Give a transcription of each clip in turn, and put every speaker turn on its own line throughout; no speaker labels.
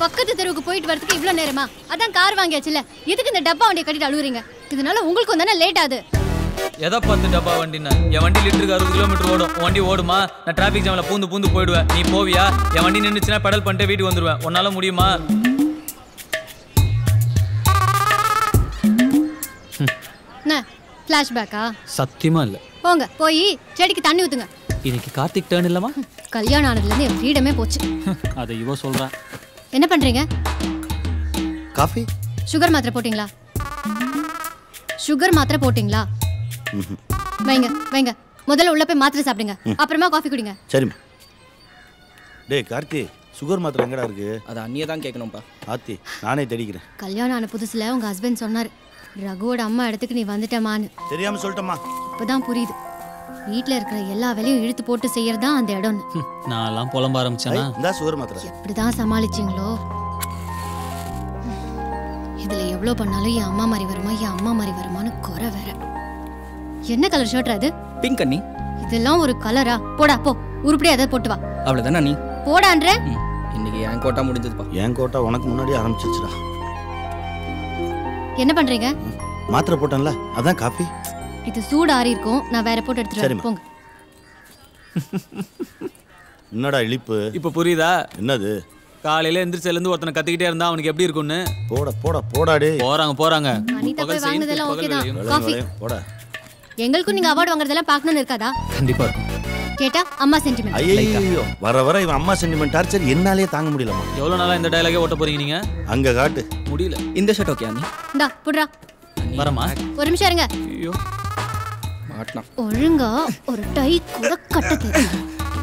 பக்கத்து தெருவுக்கு போயிட்டு வரதுக்கு இவ்வளவு நேரமா அதான் கார் வாங்கியாச்சுல எதுக்கு இந்த டப்பா வண்டியை கட்டிட்டு அழுவுறீங்க இதனால உங்களுக்கும் தானே லேட் ஆகுது
எதை பார்த்து டப்பா வண்டின்னு என் வண்டி லிட்டருக்கு அறுபது கிலோமீட்டர் ஓடும் உன் வண்டி ஓடுமா நான் டிராஃபிக் ஜாம்ல பூந்து பூந்து போயிடுவேன் நீ போவியா என் வண்டி நின்றுச்சுன்னா பெடல் பண்ணிட்டு வீட்டுக்கு வந்துடுவேன் உன்னால முடியுமா
என்ன ஃப்ளாஷ்பேக்கா
சத்தியமா இல்ல
போங்க போய் செடிக்கு தண்ணி ஊத்துங்க
இன்னைக்கு கார்த்திக் டேர்ன் இல்லமா
கல்யாணம் ஆனதுலேருந்து என் ஃப்ரீடமே போச்சு
அதை இவ சொல்றான்
என்ன பண்றீங்க
காஃபி
சுகர் மாத்திரை போட்டிங்களா சுகர் மாத்திரை போட்டிங்களா வைங்க வைங்க முதல்ல உள்ள போய் மாத்திரை சாப்பிடுங்க அப்புறமா காஃபி குடிங்க
சரிம்மா டேய் கார்த்தி சுகர் மாத்திரை எங்கடா இருக்கு
அது அண்ணியை தான் கேட்கணும்ப்பா
ஆத்தி நானே தேடிக்கிறேன்
கல்யாணம் ஆன புதுசுல உங்க ஹஸ்பண்ட் சொன்னாரு ரகுவோட அம்மா இடத்துக்கு நீ வந்துட்டமான்னு
தெரியாம சொல்லிட்டேம்மா
இப்பதான் புரியுது வீட்ல இருக்கிற எல்லா வேலையும் இழுத்து போட்டு செய்யறதா அந்த இடம்னு
நான் எல்லாம் புலம்ப ஆரம்பிச்சேனா
இந்தா சுகர் மாத்திரை
இப்படிதான் சமாளிச்சீங்களோ இதுல எவ்வளவு பண்ணாலும் என் அம்மா மாதிரி வருமா என் அம்மா மாதிரி வருமான்னு குறை வேற என்ன கலர் ஷர்ட் அது
பிங்க் அண்ணி
இதெல்லாம் ஒரு கலரா போடா போ உருப்படியா ஏதாவது போட்டு வா
அவ்வளோதானே அண்ணி
போடான்ற
ம் இன்னைக்கு என் கோட்டா முடிஞ்சதுப்பா
என் கோட்டா உனக்கு முன்னாடி ஆரம்பிச்சிச்சுடா
என்ன பண்றீங்க
மாத்திரை போட்டேன்ல அதான் காஃபி
இது சூடு ஆறி இருக்கும் நான் வேற போட்டு எடுத்துட்டு வரேன்.
சரிம்மா.
போங்க
என்னடா இழிப்பு
இப்ப புரியுதா
என்னது
காலையில எந்திரிச்சல இருந்து ஒருத்தனை கத்திக்கிட்டே இருந்தா அவனுக்கு எப்படி இருக்கும்னு
போட போட போடாடே
போறாங்க போறாங்க
அனிதா போய் வாங்குனதெல்லாம் ஓகே தான்
விளையும்
காஃபி
விளையும் போட
எங்களுக்கும் நீங்க அவார்டு வாங்குறதெல்லாம் பார்க்கணும்னு இருக்காதா
கண்டிப்பா இருக்கும்
கேட்டா அம்மா சென்டிமெண்ட்
ஐயோ வர வர இவன் அம்மா சென்டிமெண்ட் டார்ச்சர் என்னாலே தாங்க முடியலம்மா
எவ்வளவு நாளா இந்த டயலாகே ஓட்ட போறீங்க நீங்க
அங்க காட்டு
முடியல
இந்த ஷர்ட் ஓகே அண்ணி
இந்தா புடுறா
வரமா
ஒரு நிமிஷம் இருங்க
ஐயோ
மாட்டினான்
ஒழுங்கா ஒரு டை கூட கட்ட தெரியும்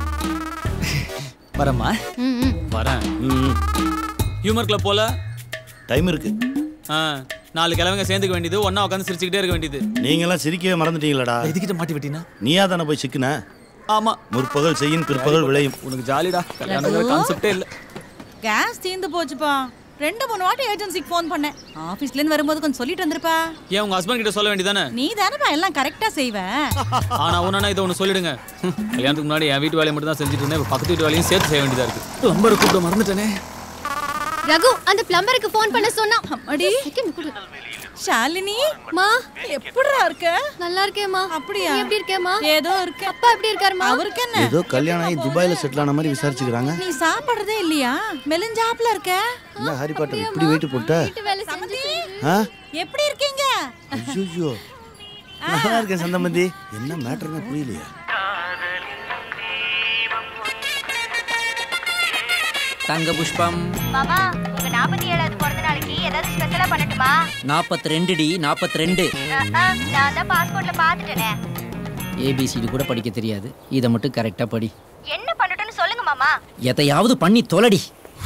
வரமா
ம், ம்.
வரேன்
ம்
ஹியூமர் கிளப் போல
டைம் இருக்கு
ஆ, நாலு கிழவங்க சேர்ந்துக்க வேண்டியது ஒண்ணா உட்காந்து சிரிச்சுக்கிட்டே இருக்க வேண்டியது
நீங்கெல்லாம் சிரிக்கவே மறந்துட்டீங்களடா
இதுக்கிட்ட மாட்டி விட்டீங்கன்னா
நீயா தானே போய் சிக்குன
ஆமா
முற்பகல் செய்யும் பிற்பகல் விளையும்
உனக்கு ஜாலிடா கல்யாணங்கிற கான்செப்டே இல்ல
கேஸ் தீர்ந்து போச்சுப்பா ரெண்டு மூணு வாட்டி ஏஜென்சிக்கு ஃபோன் பண்ணேன் ஆஃபீஸ்ல இருந்து வரும்போது கொஞ்சம் சொல்லிட்டு வந்திருப்பா
ஏன் உங்க ஹஸ்பண்ட் கிட்ட சொல்ல வேண்டியதானே
நீ தானேப்பா எல்லாம் கரெக்டா செய்வ
ஆனா உன்னா இதை ஒன்று சொல்லிடுங்க ஹம், கல்யாணத்துக்கு முன்னாடி என் வீட்டு வேலையை மட்டும் தான் செஞ்சுட்டு இருந்தேன் இப்ப பக்கத்து வீட்டு வேலையும் சேர்த்து செய்ய வேண்டியதா இருக்கு பிளம்பர் கூப்பிட மறந்துட்டேனே
ரகு அந்த பிளம்பருக்கு ஃபோன் பண்ண சொன்னா
அம்மாடி.
செகண்ட் கொடு
ஷாலினி
மா
எப்படிடா இருக்க
நல்லா இருக்கேம்மா
அப்படியா?
நீ எப்படி இருக்கேம்மா
ஏதோ இருக்க
அப்பா எப்படி இருக்காருமா
அவருக்கு என்ன
ஏதோ கல்யாணம் ஆகி துபாயில செட்டில் ஆன மாதிரி விசாரிச்சுக்கிறாங்க
நீ சாப்பிடுறதே இல்லையா மெலிஞ்சாப்ல இருக்க
என்ன ஹாரி பாட்டர் இப்படி வெயிட் போட்ட
வீட்டு வேலை செஞ்சு செஞ்சு.
ஆ
எப்படி இருக்கீங்க
ஐயோ நல்லா இருக்கேன் சந்தமதி என்ன மேட்டர்னு புரியலையா
தங்க புஷ்பம்
மாமா உங்க நாற்பத்தி ஏழாவது பிறந்த நாளைக்கு ஏதாவது ஸ்பெஷலா பண்ணட்டுமா
நாற்பத்தி ரெண்டு டி நாற்பத்தி ரெண்டு
அஹ், அஹ், நான் தான் பாஸ்போர்ட்ல பாத்துட்டேனே
ஏபிசிடி கூட படிக்க தெரியாது இதை மட்டும் கரெக்டாக படி
என்ன பண்ணட்டும்னு சொல்லுங்க மாமா
எதையாவது பண்ணி தொலடி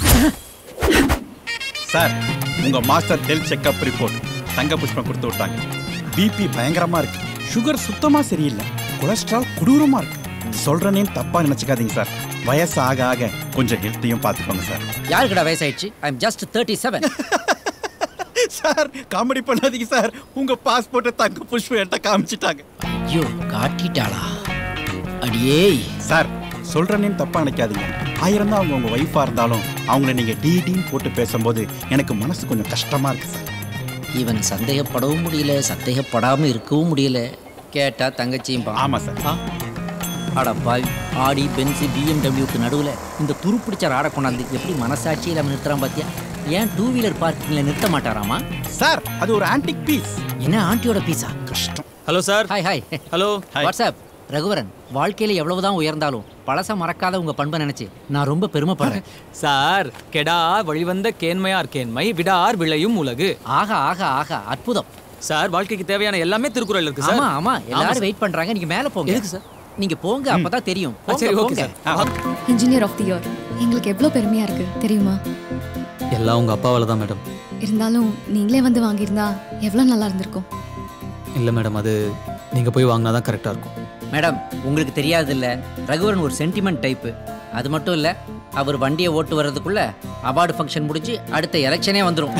சார் உங்க master health checkup report Thanga Pushpam கொடுத்து விட்டாங்க பிபி பயங்கரமா இருக்கு சுகர் சுத்தமா சரியில்லை கொலஸ்ட்ரால் கொடூரமா இருக்கு சொல்றேனேன்னு தப்பா நினைச்சுக்காதீங்க சார் வயசு ஆக ஆக கொஞ்சம் ஹெல்த்தையும் பார்த்துக்கோங்க சார்
யாருக்குடா வயசாயிடுச்சு I am just thirty seven
sir comedy பண்ணாதீங்க சார் உங்க பாஸ்போர்ட்டை தங்க புஷ்பம் என்கிட்ட காமிச்சிட்டாங்க
ஐயோ காட்டிட்டாளா அடியே
சார் சொல்றேனேன்னு தப்பா நினைக்காதீங்க ஆயிரம் தான் அவங்க உங்க ஒய்ஃபா இருந்தாலும் அவங்கள நீங்க டிடின்னு போட்டு பேசும்போது எனக்கு மனசு கொஞ்சம் கஷ்டமா இருக்கு சார்
இவன் சந்தேகப்படவும் முடியல சந்தேகப்படாம இருக்கவும் முடியல கேட்டா தங்கச்சியும் பா
ஆமா சார்
அட பாவி ஆடி பென்ஸு பிஎம்டபிள்யூக்கு நடுவில் இந்த துருப்பிடிச்ச ராடை கொண்டாந்து எப்படி மனசாட்சி இல்லாமல் நிறுத்துறான் பாத்தியா ஏன் டூ வீலர் பார்க்கிங்கில் நிறுத்த மாட்டாராமா
சார் அது ஒரு ஆன்டிக் பீஸ்
என்ன ஆண்டியோட பீஸா
கஷ்டம்
hello sir
hi hi
hello
Hi.
What's up Raghuvaran வாழ்க்கையில எவ்வளவுதான் உயர்ந்தாலும் பழச மறக்காத உங்க பண்பை நினைச்சு நான் ரொம்ப பெருமைப்படுறேன்
சார் கெடா வழிவந்த கேண்மையார் கேண்மை விடார் விளையும் உலகு
ஆகா ஆகா ஆகா அற்புதம்
சார் வாழ்க்கைக்கு தேவையான எல்லாமே திருக்குறள் இருக்கு சார்
ஆமா ஆமா
ஆமா
எல்லாரும்
சார்.
வெயிட் பண்றாங்க நீங்க மேல போங்க
எதுக்கு சார்?
நீங்க போங்க அப்பதான் தெரியும்
ஆ,
போங்க,
சரி ஓகே
போங்க.
Sir
engineer of the year எங்களுக்கு எவ்வளோ பெருமையாக இருக்கு தெரியுமா
எல்லாம் உங்க அப்பாவால தான் மேடம்
இருந்தாலும் நீங்களே வந்து வாங்கியிருந்தா எவ்வளோ நல்லா இருந்திருக்கும்
இல்ல மேடம் அது நீங்க போய் வாங்கினா தான் கரெக்டா இருக்கும்
மேடம் உங்களுக்கு தெரியாது இல்ல ரகுவரன் ஒரு சென்டிமெண்ட் டைப்பு அது மட்டும் இல்ல அவர் வண்டியை ஓட்டு வர்றதுக்குள்ள அவார்டு ஃபங்க்ஷன் முடிஞ்சு அடுத்த எலெக்ஷனே வந்துரும்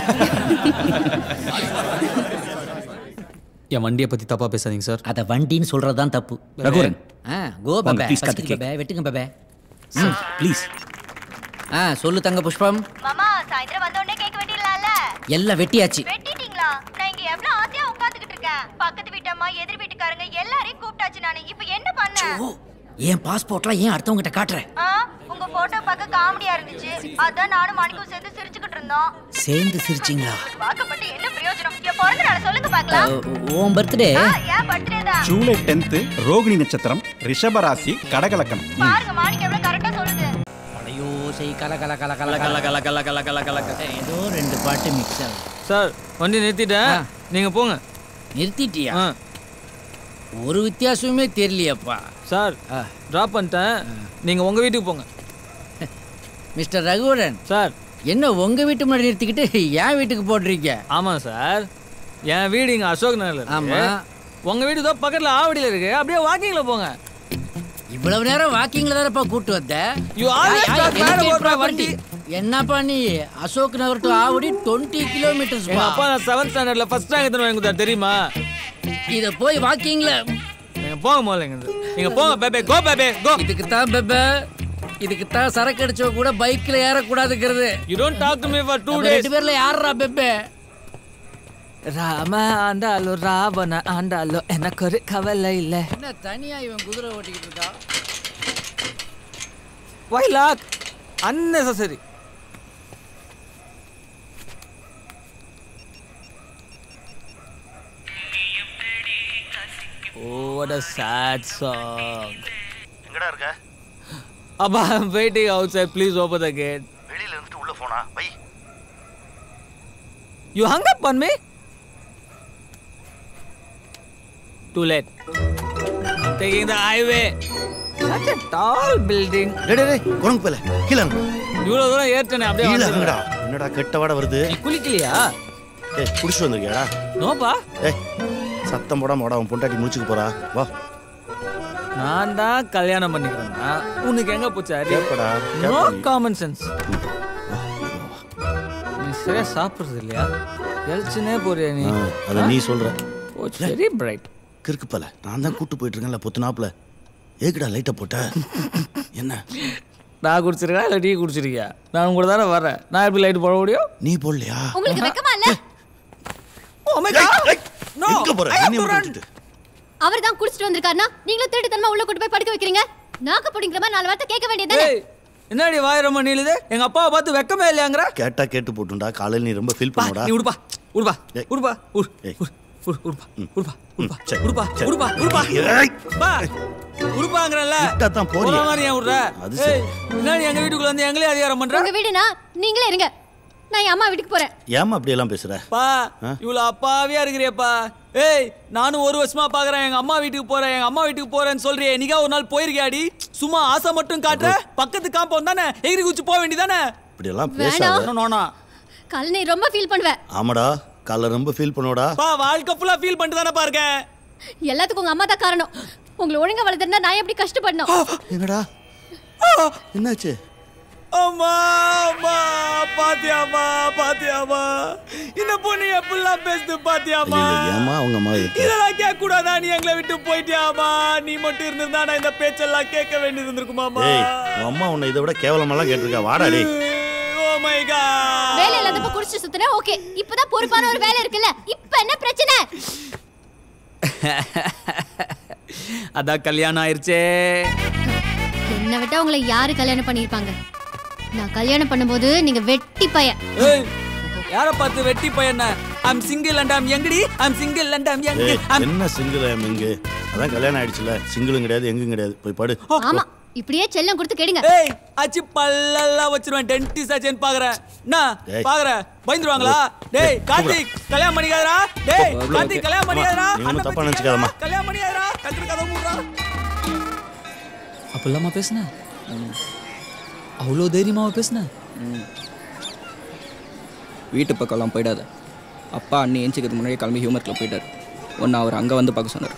என் வண்டியை பத்தி தப்பா பேசாதீங்க சார்
அத வண்டின்னு சொல்றது தான் தப்பு
ரகுவரன்
ஆ கோ
வாங்க,
பபே
please cut the
பசிக்குது
cake.
பபே வெட்டுங்க பபே
சார் ப்ளீஸ்
ஆ சொல்லு தங்க புஷ்பம்
மாமா சாயந்தரம் வந்த உடனே கேக் வெட்டிடலாம்ல
எல்லாம் வெட்டியாச்சு
வெட்டிட்டீங்களா நான் இங்க எவ்வளவு ஆசையா உட்கார்ந்துகிட்டு இருக்கேன் பக்கத்து வீட்டம்மா எதிர் வீட்டுக்காரங்க எல்லாரையும் கூப்பிட்டாச்சு நானு இப்போ என்ன பண்ண
ஓ என் பாஸ்போர்ட்லாம் ஏன் அடுத்தவங்கிட்ட காட்டுறேன்
ஆ, உங்க போட்டோ பார்க்க காமெடியா இருந்துச்சு அதான் நானும் மணிக்கும் சேர்ந்து சிரிச்சுக்கிட்டு இருந்தோம்
சேர்ந்து சிரிச்சிங்களா
வாக்கப்பட்டு என்ன பிரயோஜனம் என் பிறந்த நாளை சொல்லுங்க பார்க்கலாம்
உன் பர்த்டே
ஆ, ஏன் பர்த்டே தான்
ஜூலை டென்த்து ரோகிணி நட்சத்திரம் ரிஷபராசி கடகலக்கணம் ம்.
பாருங்க மாணிக்கு எவ்வளவு கரெக்டா சொல்லுது
அடையோ செய் கல கல கல கல
கல
கல
கல கல கல கல கல கல
ஏதோ ரெண்டு பாட்டு மிக்ஸ் ஆகுது
சார் வண்டி நிறுத்திட்டேன்
ஆ.
நீங்க போங்க
நிறுத்திட்டியா
ஆ
ஒரு வித்தியாசமே தெரியலையப்பா
சார்
ஆ.
ட்ராப் பண்ணிட்டேன் நீங்க உங்க வீட்டுக்கு போங்க
மிஸ்டர் ரகுவரன்
சார்
என்ன உங்க வீட்டு முன்னாடி நிறுத்திக்கிட்டு என் வீட்டுக்கு போடுறீங்க
ஆமா சார் என் வீடு இங்க அசோக் நகர்ல
ஆமா.
இருக்கு உங்க வீடு தான் பக்கத்துல ஆவடியில இருக்கு அப்படியே வாக்கிங்ல போங்க
இவ்வளவு நேரம் வாக்கிங்ல தானப்பா கூட்டு வந்த
You always
I- I-
talk bad
எனக்கு
about my
property.
வண்டி.
என்னப்பா நீ Ashok Nagar to Avadi twenty kilometres
எங்க அப்பா நான் செவன்த் ஸ்டாண்டர்ட்ல ஃபர்ஸ்ட் ரேங்க் எடுத்து வாங்கி கொடுத்தாரு தெரியுமா
இத போய் வாக்கிங்ல
நீங்க போங்க முதல்ல இங்க இருந்து. நீங்க போங்க பேபே கோ பேபே கோ
இதுக்கு தான் பெப்ப இதுக்கு தான் சரக்கு அடிச்சவ கூட பைக்ல ஏறக்கூடாதுங்கிறது
you don't talk to me for two
நம்ம
டேஸ்
ரெண்டு பேர்ல யாரா பெப்பே
ராம ஆண்டாலோ ராவண ஆண்டாலோ எனக்கு ஒரு கவலை இல்ல
என்ன தனியா இவன் குதிரை ஓட்டிக்கிட்டு இருக்கா
வை லாக் unnecessary Oh, what a sad song.
எங்கடா இருக்க
Abba, I'm waiting outside. Please open the gate.
வெளியில இருந்துட்டு உள்ள போனா வை
You hung up on me? Too late. I'm taking the highway. Such a tall building.
டேய் டேய், டேய் குரங்கு போல கீழே இறங்கு.
இவ்வளவு தூரம் ஏறிட்டேனே அப்படியே
கீழே
வந்துடுறேன்.
இறங்குடா என்னடா கெட்ட வாட வருது
நீ குளிக்கலையா
ஏய் குடிச்சிட்டு வந்திருக்கியாடா
நோப்பா
ஏய் சத்தம் போடாம வாடா உன் பொண்டாட்டி முடிச்சுக்க போறா வா
நான் தான் கல்யாணம் பண்ணிக்கிறேன்னா உனக்கு எங்க போச்சு அறிவு
கேப்படா
நோ
கேப்பா நீ.
காமன் சென்ஸ் நீ சரியா சாப்பிடுறது இல்லையா எல்ச்சுனே போறியா நீ
ஆ, அத நீ சொல்ற
வெரி பிரைட்
கிறுக்கு பல நான் தான் கூட்டு போயிட்டு இருக்கேன்ல பொத்துனாப்புல ஏக்குடா லைட்டை போட்ட என்ன
நான் குடிச்சிருக்கா இல்லை நீ குடிச்சிருக்கியா நான் கூட தானே வரேன் நான் எப்படி லைட் போட முடியும்
நீ போடலையா
உங்களுக்கு வெக்கமா இல்ல
Oh my
ஏய்,
God!
ஏய்,
No,
எங்க போற
I have
என்னைய
to
மட்டும்
run.
விட்டுட்டு.
அவர் தான் குடிச்சிட்டு வந்திருக்காருன்னா நீங்களும் திருட்டுத்தனமா உள்ள கூட்டு போய் படுக்க வைக்கிறீங்க நாக்கு பிடிங்கிற மாதிரி நாலு வார்த்தை கேட்க வேண்டியதுதானே
ஏய் என்னடி வாய் ரொம்ப நீளுது எங்க அப்பாவை பார்த்து வெக்கமே இல்லையாங்கிற
கேட்டா கேட்டு போட்டுண்டா காலையில் நீ ரொம்ப ஃபீல்
பா,
பண்ணுடா
நீ உடுப்பா உடுப்பா
ஏய்.
உடுப்பா உடு
ஏய்.
உடு, உடு, உடுப்பா உடுப்பா உடுப்பா
சரி.
உடுப்பா
சரி.
உடுப்பா உடுப்பா
ஏய்.
பா உடுப்பாங்கறல்ல
விட்டாதான் போறியா?
போற மாதிரி ஏன் விடுற
அது சரி.
ஏய் என்னடி எங்க வீட்டுக்குள்ள வந்து எங்களே அதிகாரம் பண்ற
உங்க வீடுனா நீங்களே இருங்க நான் என் அம்மா வீட்டுக்கு போறேன்
ஏமா அப்படி எல்லாம் பேசுற
பா
ஆ?
இவ்வளவு அப்பாவியா இருக்கிறியப்பா ஏய் நானும் ஒரு வருஷமா பாக்குறேன் எங்க அம்மா வீட்டுக்கு போறேன் எங்க அம்மா வீட்டுக்கு போறேன்னு சொல்றியே நீங்க ஒரு நாள் போயிருக்கியாடி சும்மா ஆசை மட்டும் காட்டுற பக்கத்து காம்பவுண்ட் தானே எகிரி குச்சி போக வேண்டியதானே
இப்படி எல்லாம்
வேணாம்.
பேசாத
நோனா
காலைல நீ ரொம்ப ஃபீல் பண்ணுவ
ஆமாடா காலைல ரொம்ப ஃபீல் பண்ணுவடா
பா வாழ்க்கை ஃபுல்லா ஃபீல் பண்ணிட்டு தானே பாருங்க
எல்லாத்துக்கும் உங்க அம்மா தான் காரணம் உங்களை ஒழுங்கா வளர்த்திருந்தா நான் எப்படி கஷ்டப்படணும்
என்னடா என்னாச்சு
அம்மா அம்மா பாத்தியாமா பாத்தியாமா இந்த பொண்ணு எப்படிலாம் பேசுது பாத்தியாமா
ஐயோ, ஏம்மா அவங்க அம்மா இருக்கு
இதெல்லாம் கேட்க கூடாதா நீ எங்களை விட்டு போயிட்டியாமா நீ மட்டும் இருந்திருந்தா நான் இந்த பேச்செல்லாம் கேட்க வேண்டியது இருந்திருக்குமாமா
ஏய் உன் அம்மா உன்னை இதை விட கேவலமெல்லாம் கேட்டிருக்கா வாடா டேய்
ஓ மை காட்
வேலை இல்லாதப்ப குடிச்சு சுத்துனா ஓகே இப்பதான் பொறுப்பான ஒரு வேலை இருக்குல்ல இப்ப என்ன பிரச்சனை
அதான் கல்யாணம் ஆயிருச்சே
என்னை விட்டா உங்களை யாரு கல்யாணம் பண்ணிருப்பாங்க நான் கல்யாணம் பண்ணும்போது நீங்க வெட்டி பையன்
ஏய் யார பார்த்து வெட்டி பையன ஐம் சிங்கிள் அண்ட் ஐம் யங்கடி I'm single and I'm young
ஏய் என்ன சிங்கிள் எங்க அதான் கல்யாணம் ஆயிடுச்சுல சிங்கிளும் கிடையாது எங்கும் கிடையாது போய் படு
ஆமா இப்படியே செல்லம் கொடுத்து கெடுங்க
ஏய் அச்சி பல்லெல்லாம் வச்சிருவேன் டென்டிஸ்ட் ஆச்சேன்னு பாக்குறேன் என்ன
ஏய்.
பாக்குறேன் பயந்துருவாங்களா டேய் கார்த்திக் கல்யாணம் பண்ணிக்காதடா டேய் கார்த்திக் கல்யாணம் பண்ணிக்காதடா
நீ ஒண்ணும் தப்பா நினைச்சுக்காதம்மா.
கல்யாணம் பண்ணிக்காதடா கத்திர கதை மூடுறா அப்பலாமா பேசுன அவ்வளோ தைரியமாவா பேசுன
வீட்டு பக்கம்லாம் போயிடாத அப்பா அண்ணி எஞ்சிக்கிறதுக்கு முன்னாடி கிளம்பி ஹியூமர் கிளப் போயிட்டார் ஒன்று அவர் அங்கே வந்து பார்க்க சொன்னார்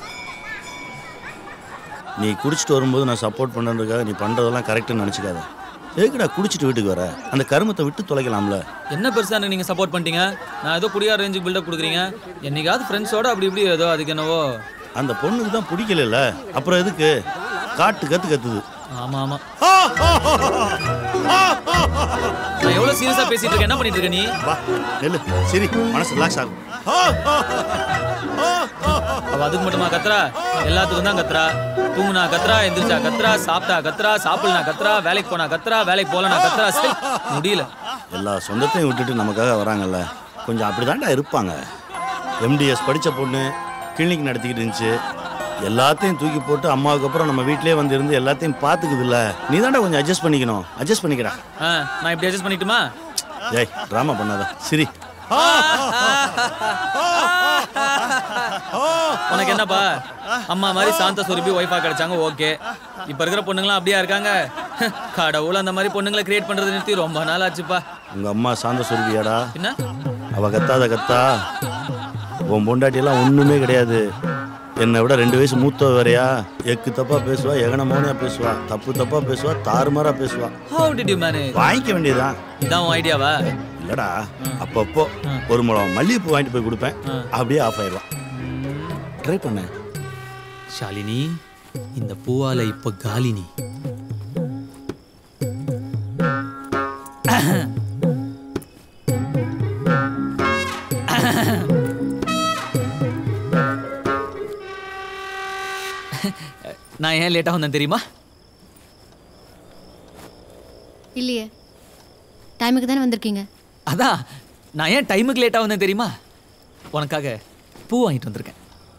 நீ குடிச்சிட்டு வரும்போது நான் சப்போர்ட் பண்ணுறதுக்காக நீ பண்ணுறதெல்லாம் கரெக்டுன்னு நினச்சிக்காத எதுக்குடா குடிச்சிட்டு வீட்டுக்கு வர அந்த கருமத்தை விட்டு தொலைக்கலாம்ல
என்ன பெருசா நீங்க சப்போர்ட் பண்ணிட்டீங்க நான் ஏதோ குடியார ரேஞ்சுக்கு பில்டப் கொடுக்குறீங்க என்னைக்காவது ஃப்ரெண்ட்ஸோட அப்படி இப்படி ஏதோ அதுக்கு என்னவோ
அந்த பொண்ணுக்கு தான் பிடிக்கல அப்புறம் எதுக்கு காட்டு கத்து கத்துது
ஆமா ஆமா நான் எவ்வளவு சீரியஸா பேசிட்டு இருக்கேன் என்ன பண்ணிட்டு இருக்க நீ
வா நெல்லு சரி மனசு ரிலாக்ஸ் ஆகும்
அவ அதுக்கு மட்டுமா கத்துறா எல்லாத்துக்கும் தான் கத்துறா தூங்குனா கத்துறா எந்திரிச்சா கத்துறா சாப்பிட்டா கத்துறா சாப்பிடலனா கத்துறா வேலைக்கு போனா கத்துறா வேலைக்கு போலனா கத்துறா சரி முடியல
எல்லா சொந்தத்தையும் விட்டுட்டு நமக்காக வராங்கல்ல கொஞ்சம் அப்படிதான்டா இருப்பாங்க எம்டிஎஸ் படித்த பொண்ணு கிளினிக் நடத்திக்கிட்டு இருந்துச்சு எல்லாத்தையும் தூக்கி போட்டு அம்மாவுக்கு அப்புறம் நம்ம வீட்டிலே வந்து இருந்து எல்லாத்தையும் பார்த்துக்குதுல்ல நீ தான்டா கொஞ்சம் அட்ஜஸ்ட் பண்ணிக்கணும் அட்ஜஸ்ட் பண்ணிக்கடா
ஆ, நான் இப்படி அட்ஜஸ்ட் பண்ணிட்டுமா
ஏய் ட்ராமா பண்ணாத சரி
உனக்கு என்னப்பா அம்மா மாதிரி சாந்த சுரபி ஒய்ஃபா கிடைச்சாங்க ஓகே இப்ப இருக்கிற பொண்ணுங்களாம் அப்படியா இருக்காங்க கடவுள் அந்த மாதிரி பொண்ணுங்களை கிரியேட் பண்றது நிறுத்தி ரொம்ப நாள் ஆச்சுப்பா
உங்கள் அம்மா சாந்த சுருபியாடா
என்ன
அவ கத்தாத கத்தா உன் பொண்டாட்டியெல்லாம் ஒன்றுமே கிடையாது என்னை விட ரெண்டு வயசு மூத்தவ வேறையா எக்கு தப்பா பேசுவா எகனமோனியா பேசுவா தப்பு தப்பா பேசுவா தாறுமாறா பேசுவா
ஹவு டிட் யூ மேனேஜ்
வாங்கிக்க வேண்டியதுதான்
இதான் உன் ஐடியாவா
இல்லடா அப்பப்போ ஒரு முழம் மல்லிகைப்பூ வாங்கிட்டு போய் கொடுப்பேன் அப்படியே ஆஃப் ஆயிடுவான் ட்ரை பண்ணேன்
ஷாலினி இந்த பூவால இப்ப காலினி நான் ஏன் லேட்டா வந்தேன் தெரியுமா
இல்லையே டைமுக்கு தானே வந்திருக்கீங்க
அதான் நான் ஏன் டைமுக்கு லேட்டா வந்தேன் தெரியுமா உனக்காக பூ வாங்கிட்டு வந்திருக்கேன்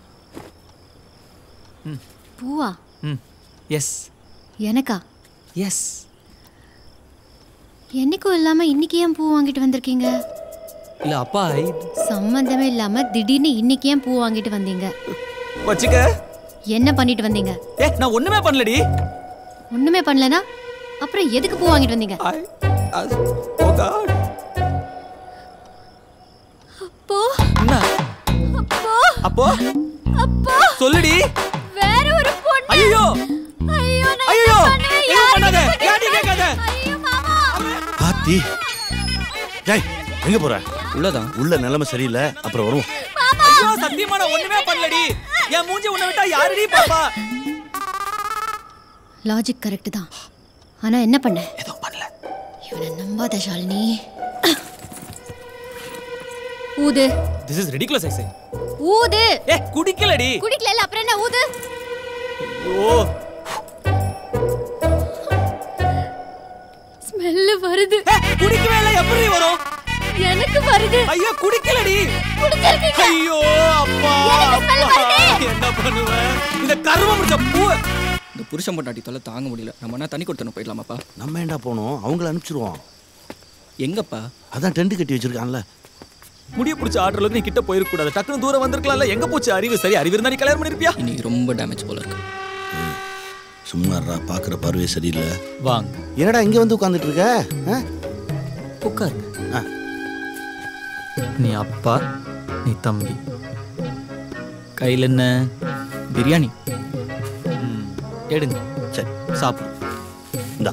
பூவா
ம் எஸ்
எனக்கா
எஸ்
என்னைக்கும் இல்லாம இன்னைக்கு ஏன் பூ வாங்கிட்டு வந்திருக்கீங்க
இல்ல அப்பா
சம்மந்தமே இல்லாம திடீர்னு இன்னைக்கு ஏன் பூ வாங்கிட்டு வந்தீங்க
வச்சுக்க
என்ன பண்ணிட்டு வந்தீங்க
ஏ நான் ஒண்ணுமே பண்ணலடி
ஒண்ணுமே பண்ணலனா அப்புறம் எதுக்கு பூ வாங்கிட்டு வந்தீங்க
ஓ காட்
அப்போ
என்ன
அப்போ
அப்போ
அப்போ
சொல்லுடி
வேற ஒரு பொண்ணு
ஐயோ
ஐயோ நான்
ஐயோ
என்ன பண்ணுவேன்?
எதுவும் பண்ணாத
யார்கிட்ட
ஏன்டி கேட்காத
ஐயோ மாமா
ஆத்தி ஏய் எங்க போற
உள்ளதான்
உள்ள நிலைமை சரியில்லை அப்புறம் வருவோம்
ஐயோ சத்தியமா நான் ஒண்ணுமே பண்ணலடி என் மூஞ்சி உன்னை விட்டா யாரடி பாப்பா
லாஜிக் கரெக்ட் தான் ஆனா என்ன பண்ண
எதுவும் பண்ணல
இவனை நம்பாத ஷாலினி ஊது
திஸ் இஸ் ரெடிகுலஸ் ஐசே
ஊது
ஏ குடிக்கலடி
குடிக்கல அப்புறம் என்ன ஊது
ஐயோ
ஸ்மெல் வருது
ஏ குடிக்கவே இல்ல எப்படி வரும்
எனக்கு வருது
ஐயோ குடிக்கலடி
குடிச்சிருக்கீங்க
ஐயோ அப்பா
எனக்கு smell
அப்பா.
வருது.
என்ன பண்ணுவேன் இந்த கரும முடிச்ச பூ
இந்த புருஷன் பொண்டாட்டி தொல்லை தாங்க முடியல நம்ம என்ன தண்ணி கொடுத்தணும் போயிடலாமாப்பா
நம்ம ஏன்டா போனோம் அவங்கள அனுப்பிச்சிருவோம்
எங்கப்பா
அதான் டென்ட் கட்டி வச்சிருக்கான்ல
முடிய பிடிச்ச ஆடுற அளவுக்கு நீ கிட்ட போயிருக்க கூடாது டக்குனு தூரம் வந்திருக்கலாம்ல எங்க போச்சு அறிவு சரி அறிவு இருந்தா நீ கல்யாணம் பண்ணிருப்பியா
இன்னைக்கு ரொம்ப டேமேஜ் போல இருக்கு
சும்மாறா பார்க்குற பார்வை சரியில்லை
வாங்க
என்னடா இங்கே வந்து உட்காந்துட்டு இருக்க ஆ?
உட்காருங்க
ஆ.
நீ அப்பா நீ தம்பி கையில் என்ன
பிரியாணி
ம், எடுங்க
சரி
சாப்பிடு
இந்தா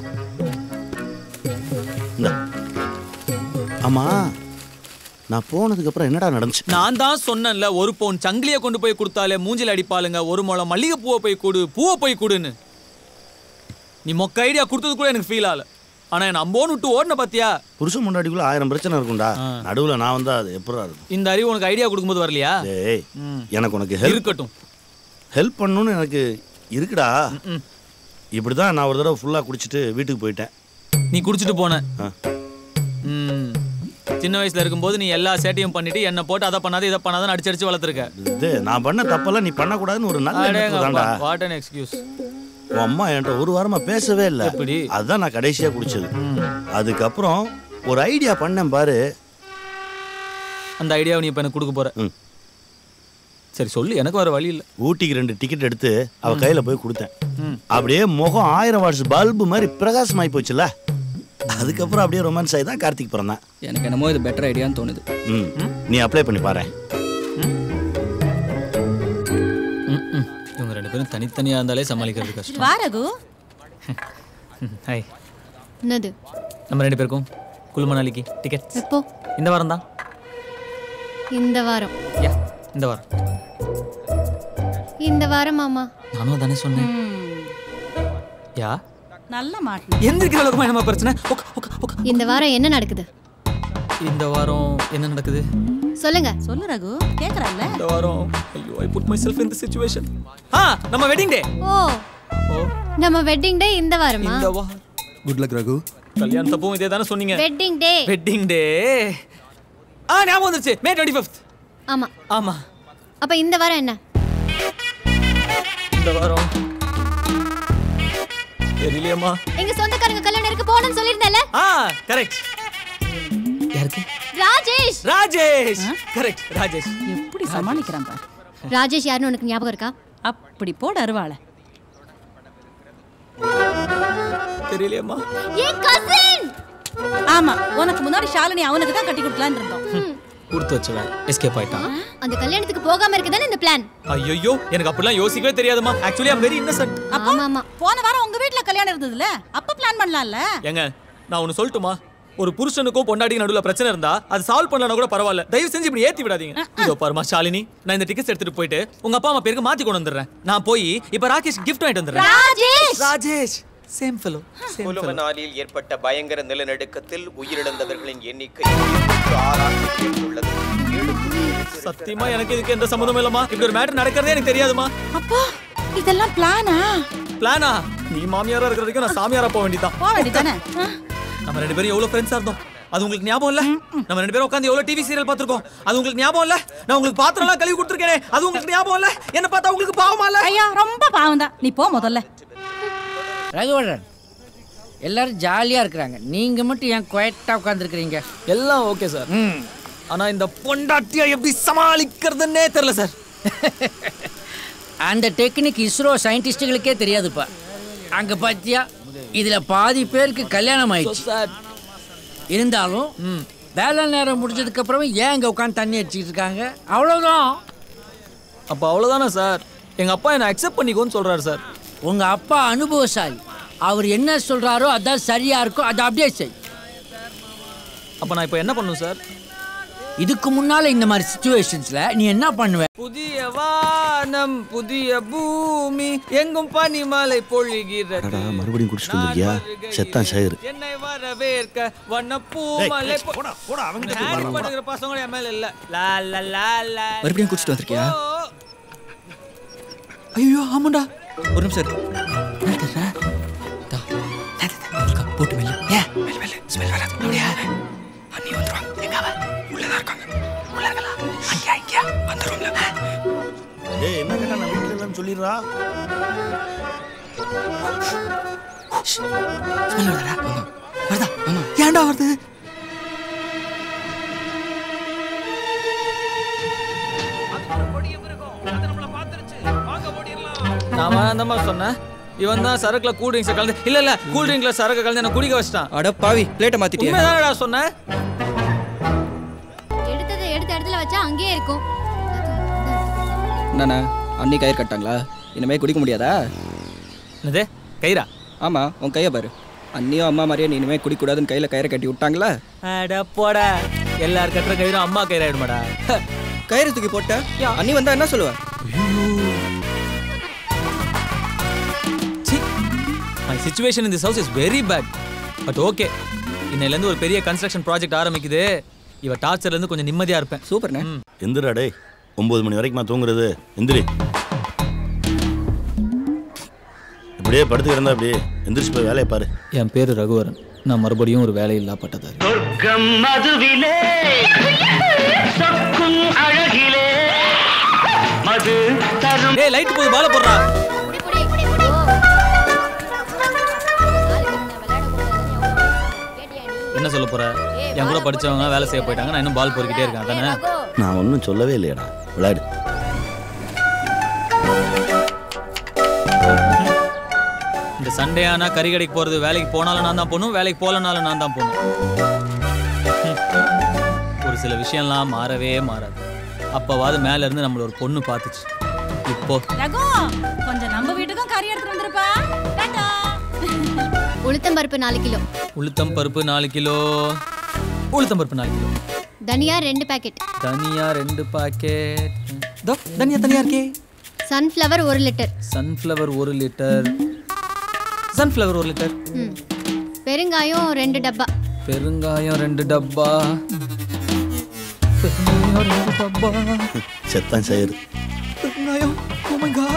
இந்தா ஆமா நான் போனதுக்கு அப்புறம் என்னடா நடந்துச்சு
நான் தான் சொன்னேன்ல ஒரு பவுன் சங்கிலியை கொண்டு போய் கொடுத்தாலே மூஞ்சில அடிப்பாளுங்க ஒரு முளம் மல்லிகை பூவை போய் கொடு பூவை போய் கொடுன்னு நீ மொக்க ஐடியா கொடுத்தது கூட எனக்கு ஃபீல் ஆகல ஆனா என்ன அம்போன்னு விட்டு ஓடின பாத்தியா
புருஷன் முன்னாடிக்குள்ள ஆயிரம் பிரச்சனை இருக்கும்டா நடுவுல நான் வந்தா அது எப்படா இருக்கும்
இந்த அறிவு உனக்கு ஐடியா கொடுக்கும்போது வரலையா
டேய்
ம்.
எனக்கு உனக்கு ஹெல்ப்
இருக்கட்டும்
ஹெல்ப் பண்ணணும்னு எனக்கு இருக்குடா
ம்.
இப்படி தான் நான் ஒரு தடவை ஃபுல்லாக குடிச்சிட்டு வீட்டுக்கு போயிட்டேன்
நீ குடிச்சிட்டு போன
ஆ.
ம். சின்ன வயசுல இருக்கும்போது நீ எல்லா சேட்டையும் பண்ணிட்டு என்ன போட்டு அதை பண்ணாத இதை பண்ணாதன்னு அடிச்சு அடிச்சு வளர்த்துருக்க
இது நான் பண்ண தப்பெல்லாம் நீ பண்ணக்கூடாதுன்னு ஒரு நல்ல எண்ணத்துல தான்டா
வாட் அன் எக்ஸ்கியூஸ்
உன் அம்மா என்கிட்ட ஒரு வாரமா பேசவே இல்லை
எப்படி?
அதுதான் நான் கடைசியா குடிச்சது அதுக்கப்புறம் ஒரு ஐடியா பண்ணேன் பாரு
அந்த ஐடியாவை நீ இப்ப எனக்கு கொடுக்க போற
ம்.
சரி சொல்லு எனக்கு வேற வழி இல்ல
ஊட்டிக்கு ரெண்டு டிக்கெட் எடுத்து அவ கையில போய் கொடுத்தேன்
ம்.
அப்படியே முகம் ஆயிரம் வாட்ஸ் பல்பு மாதிரி பிரகாசமாயி போச்சுல அதுக்கப்புறம் அப்படியே ரொமான்ஸ் ஆகி தான் கார்த்திக் பிறந்தான்
எனக்கு என்னமோ இது பெட்டர் ஐடியான்னு தோணுது
ம் நீ அப்ளை பண்ணி பாரு
ம், ம். இவங்க ரெண்டு பேரும் தனித்தனியா இருந்தாலே சமாளிக்கிறது கஷ்டம்
வா ரகு
ஹாய்
என்னது
நம்ம ரெண்டு பேருக்கும் குழு மணாலிக்கு டிக்கெட்
எப்போ
இந்த வாரம் தான்
இந்த வாரம்
யா இந்த வாரம்
இந்த வாரம் மாமா
நானும் தானே சொன்னேன் யா
நல்ல மாட்டு
எந்திரிக்கிற அளவுக்கு என்னமா பிரச்சனை உக்கா, உக்கா, உக்கா.
இந்த வாரம் என்ன நடக்குது
இந்த வாரம் என்ன நடக்குது
சொல்லுங்க
சொல்லு ரகு கேக்குறல்ல
இந்த வாரம் ஐயோ I put myself in the situation ஆ நம்ம வெட்டிங் டே
ஓ
ஓ
நம்ம வெட்டிங் டே இந்த வாரமா
இந்த வா
குட் லக் ரகு
கல்யாணத்தப்பவும் இதே தானே சொன்னீங்க
வெட்டிங் டே
வெட்டிங் டே ஆ ஞாபகம் வந்துருச்சு மே டுவெண்ட்டி ஃபிஃப்த்
ஆமா
ஆமா
அப்ப இந்த வாரம் என்ன
இந்த வாரம் தெரியலையம்மா
எங்க சொந்தக்காரங்க கல்யாணம் இருக்கு போகணும்னு சொல்லிருந்தேன்ல
ஆ கரெக்ட் யாருக்கு
ராஜேஷ்
ராஜேஷ் கரெக்ட் ராஜேஷ்
எப்படி சமாளிக்கிறான் பாரு
ராஜேஷ் யாருன்னு உனக்கு ஞாபகம் இருக்கா
அப்படி போடு அருவாளை
தெரியலையம்மா
என் கசின்
ஆமா உனக்கு முன்னாடி ஷாலினி அவனுக்கு தான் கட்டி கொடுக்கலான்னு இருந்தோம்
கொடுத்து வச்சவன் எஸ்கேப் ஆயிட்டான்
அந்த கல்யாணத்துக்கு போகாம இருக்குதானே இந்த பிளான்
ஐயோ எனக்கு அப்படிலாம் யோசிக்கவே தெரியாதுமா ஆக்சுவலி ஐம் வெரி இன்னசென்ட்
ஆமா ஆமா
போன வாரம் உங்க வீட்ல கல்யாணம் இருந்ததுல அப்ப பிளான் பண்ணலாம்ல
ஏங்க நான் ஒன்னு சொல்லட்டுமா ஒரு புருஷனுக்கும் பொண்டாட்டி நடுவுல பிரச்சனை இருந்தா அது சால்வ் பண்ணலனா கூட பரவாயில்ல தயவு செஞ்சு இப்படி ஏத்தி விடாதீங்க இதோ பாருமா ஷாலினி நான் இந்த டிக்கெட்ஸ் எடுத்துட்டு போயிட்டு உங்க அப்பா அம்மா பேருக்கு மாத்தி கொண்டு வந்துடுறேன் நான் போய் இப்ப ராகேஷ் கிஃப்ட் வாங்கிட்டு வந்துடுறேன்
Rajesh
Rajesh same fellow same
புலுவ
ஃபெலோ
நாளில் ஏற்பட்ட பயங்கர நிலநடுக்கத்தில் உயிரிழந்தவர்களின் எண்ணிக்கை நூற்று ஆறாக உயர்ந்துள்ளது ஏழு புள்ளி எட்டு
சத்தியமா எனக்கு இதுக்கு எந்த சம்மந்தமும் இல்லம்மா இப்படி ஒரு மேட்டர் நடக்கிறதே எனக்கு தெரியாதுமா
அப்பா இதெல்லாம் பிளானா
பிளானா நீ மாமியாரா இருக்கிற வரைக்கும் நான் சாமியாரா போக வேண்டியதான்
போக வேண்டியதானே
நம்ம ரெண்டு பேரும் எவ்வளவு ஃப்ரெண்ட்ஸா இருந்தோம் அது உங்களுக்கு ஞாபகம் இல்ல நம்ம ரெண்டு பேரும் உட்காந்து எவ்வளவு டிவி சீரியல் பார்த்திருக்கோம் அது உங்களுக்கு ஞாபகம் இல்ல நான் உங்களுக்கு பாத்திரம் எல்லாம் கழுவி கொடுத்துருக்கேனே அது உங்களுக்கு ஞாபகம் இல்ல என்ன பார்த்தா உங்களுக்கு பாவமா இல்ல
ஐயா ரொம்ப பாவம் தான் நீ போ முதல்ல
ரகுவரன் எல்லாரும் ஜாலியாக இருக்கிறாங்க நீங்கள் மட்டும் ஏன் குவைட்டாக உட்காந்துருக்கிறீங்க
எல்லாம் ஓகே சார் ஆனா இந்த பொண்டாட்டியை எப்படி சமாளிக்கிறதுன்னே தெரியல சார்
அந்த டெக்னிக் இஸ்ரோ சயின்டிஸ்ட்டுகளுக்கே தெரியாதுப்பா அங்கே பார்த்தியா இதில் பாதி பேருக்கு கல்யாணம் ஆயிடுச்சு இருந்தாலும் வேலை நேரம் முடிஞ்சதுக்கு அப்புறமா ஏன் இங்கே உட்காந்து தண்ணி அடிச்சிட்டு இருக்காங்க அவ்வளோதான்
அப்ப அவ்வளவுதானே சார் எங்க அப்பா என்ன அக்செப்ட் பண்ணிக்கோன்னு சொல்றாரு சார்
உங்கள் அப்பா அனுபவசாலி அவர் என்ன சொல்கிறாரோ அதான் சரியாக இருக்கும் அதை அப்படியே செய்
அப்ப நான் இப்போ என்ன பண்ணும் சார்
இதுக்கு முன்னால் இந்த மாதிரி சுச்சுவேஷன்ஸில் நீ என்ன பண்ணுவ
புதிய வானம் புதிய பூமி எங்கும் பனிமலை பொழிகிறது
என்னடா மறுபடியும் குடிச்சிட்டு வந்திருக்கியா செத்தான் சயிறு
என்னை வரவேற்க வண்ண பூமலை ஹேங் பண்ணுகிற பசங்க என் மேல இல்ல லா லா லா லா
மறுபடியும் குடிச்சிட்டு வந்திருக்கியா
ஐயோ ஆமாண்டா
ஒரு நிமிஷம் இரு. என்ன தெரியல? தா. என்ன தெரியல? இருக்கா? போட்டு மெல்ல. ஏன்? மெல்ல, மெல்ல. ஸ்மெல் வராது. அப்படியா? அண்ணி வந்துருவாங்க. எங்க அவ? உள்ளதான் இருக்காங்க. உள்ள இருக்கலாம். அங்கேயா, இங்கேயா? அந்த roomல.
ஏய் என்ன கேட்டா நான் வீட்டுல இல்லைன்னு சொல்லிடுறா
ஸ்மெல் வருதா? ஆமா. வருதா? ஆமா.
ஏன்டா வருது நான் வேண்டாமா சொன்னேன் இவன் தான் சரக்குல கூல் ட்ரிங்க்ஸ் கலந்து இல்ல இல்ல கூல் ட்ரிங்க்ல சரக்கு கலந்து என்ன குடிக்க வச்சிட்டான்
அட பாவி பிளேட்டை மாத்திட்டியா
உண்மைதானடா சொன்னேன்
எடுத்ததை எடுத்த இடத்துல வச்சா அங்கேயே இருக்கும்
என்னண்ணா அண்ணி கயிறு கட்டாங்களா இனிமே குடிக்க முடியாதா
என்னது கயிறா
ஆமா உன் கையை பாரு அண்ணியும் அம்மா மாதிரியே நீ இனிமே குடிக்கூடாதுன்னு கையில கயிறை கட்டி விட்டாங்களா
அட போடா எல்லார் கட்டுற கயிறும் அம்மா கயிறு ஆயிடுமாடா
கயிறு தூக்கி போட்ட அண்ணி வந்தா என்ன சொல்லுவ
my situation in this house is very bad but okay இன்னையிலேருந்து ஒரு பெரிய கன்ஸ்ட்ரக்ஷன் ப்ராஜெக்ட் ஆரம்பிக்குது இவ டார்ச்சர்ல இருந்து கொஞ்சம் நிம்மதியா இருப்பேன்
சூப்பர்ண்ணே
எந்திரா டேய் ஒன்பது மணி வரைக்கும் நான் தூங்குறது எந்திரி இப்படியே படுத்து கிடந்தா அப்படியே எந்திரிச்சு போய் வேலையை பாரு
என் பேரு ரகுவரன் நான் மறுபடியும் ஒரு வேலையில்லா பட்டதாரி
சொர்க்கம் மதுவிலே சொக்கும் அழகிலே மது தரும்
ஏய் லைட் போது பால போடுறா என்ன சொல்ல போற என் கூட படிச்சவங்க வேலை செய்ய போயிட்டாங்க நான் இன்னும் பால் பொறுக்கிட்டே இருக்கேன் அதானே
நான் ஒன்றும் சொல்லவே இல்லையடா விளையாடு
இந்த சண்டே ஆனா கறி கடைக்கு போறது வேலைக்கு போனாலும் நான் தான் போகணும் வேலைக்கு போகலனாலும் நான் தான் போகணும் ஹம். ஒரு சில விஷயம்லாம் மாறவே மாறாது அப்பவாது மேல இருந்து நம்மள ஒரு பொண்ணு பார்த்துச்சு இப்போ
ரகு கொஞ்சம் நம்ம வீட்டுக்கும் கறி எடுத்துட்டு வந்திருப்பா டாடா
உளுத்தம் பருப்பு நாலு கிலோ
உளுத்தம் பருப்பு நாலு கிலோ உளுத்தம் பருப்பு நாலு கிலோ
தனியா ரெண்டு பாக்கெட்
தனியா ரெண்டு பாக்கெட் தோ தனியா தனியா இருக்கே
சன்ஃப்ளவர் ஒரு லிட்டர்
சன்ஃப்ளவர் ஒரு லிட்டர் சன்ஃப்ளவர் ஒரு லிட்டர்
ம் பெருங்காயம் ரெண்டு டப்பா
பெருங்காயம் ரெண்டு டப்பா பெருங்காயம் ரெண்டு டப்பா
செத்தான் செய்யுது
பெருங்காயம் oh my god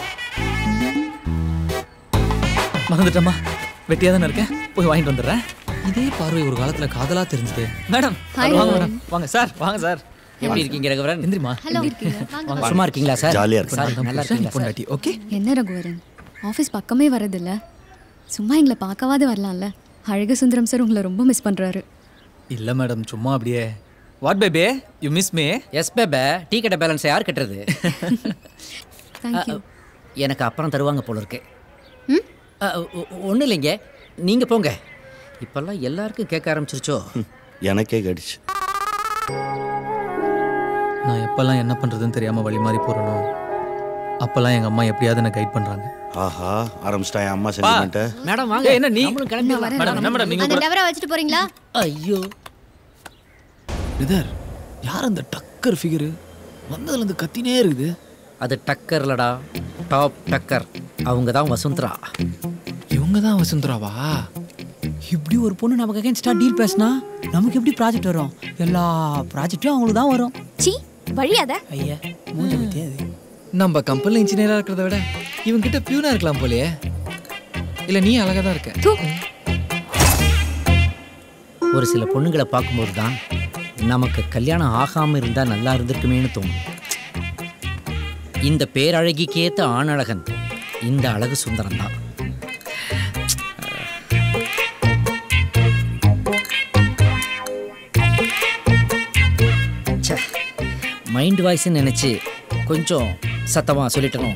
மறந்துட்டேம்மா வெட்டியா தானே இருக்கேன் போய் வாங்கிட்டு வந்துடுறேன் இதே பார்வை ஒரு காலத்துல காதலா தெரிஞ்சது மேடம்
Hi,
வாங்க
madam.
மேடம் வாங்க சார் வாங்க சார்
எப்படி இருக்கீங்க ரகுவரன்
எந்திரிமா
ஹலோ வாங்க
சும்மா இருக்கீங்களா சார்
ஜாலியா இருக்கு.
சார் நல்லா இருக்கீங்களா சார்
பொண்டாட்டி ஓகே
என்ன ரகுவரன் ஆஃபீஸ் பக்கமே வரதில்ல சும்மா எங்களை பார்க்கவாது வரலாம்ல அழகு சுந்தரம் சார் உங்களை ரொம்ப மிஸ் பண்ணுறாரு
இல்ல மேடம் சும்மா அப்படியே what baby you miss me
yes baby tea கடை பேலன்ஸ் யார் கட்டுறது
தேங்க்யூ
எனக்கு அப்புறம் தருவாங்க போல இருக்கு ஒன்றும் இல்லைங்க நீங்கள் போங்க இப்போல்லாம் எல்லாருக்கும் கேட்க ஆரம்பிச்சிருச்சோ
எனக்கே கடிச்சு
நான் எப்பெல்லாம் என்ன பண்றதுன்னு தெரியாம வழி மாறி போறேனோ அப்பெல்லாம் எங்க அம்மா எப்படியாவது என்ன கைட் பண்றாங்க
ஆஹா ஆரம்பிச்சிட்டா என் அம்மா சென்டிமெண்ட்டை
மேடம் வாங்க
ஏய், என்ன நீ?
நம்மளும் கிளம்பிடலாம்
மேடம் என்ன மேடம் நீங்க
அந்த
கூட-
டவரை வச்சுட்டு போறீங்களா
ஐயோ
பிரதர் யார் அந்த டக்கர் ஃபிகரு வந்ததுலேருந்து கத்தினே இருக்குது
அது டக்கர்லடா டாப் டக்கர் அவங்க தான் வசுந்தரா
இவங்க தான் வசுந்தராவா இப்படி ஒரு பொண்ணு நமக்கு அகேன்ஸ்டா டீல் பேசினா நமக்கு எப்படி ப்ராஜெக்ட் வரும் எல்லா ப்ராஜெக்ட்டும் அவங்களுக்கு தான் வரும்
சி வழியாத
ஐயா மூஞ்ச பத்தியா அது நம்ம கம்பெனியில் இன்ஜினியராக இருக்கிறத விட இவங்க கிட்ட பியூனா இருக்கலாம் போலயே இல்லை நீ அழகாக தான் இருக்க
ஒரு சில பொண்ணுங்களை பார்க்கும்போது தான் நமக்கு கல்யாணம் ஆகாமல் இருந்தால் நல்லா இருந்திருக்குமேன்னு தோணும் இந்த பேரழகிக்கேத்த ஆணழகன் இந்த அழகு சுந்தரம் தான் மைண்ட் வாய்ஸ்ன்னு நினச்சி கொஞ்சம் சத்தமாக சொல்லிட்டணும்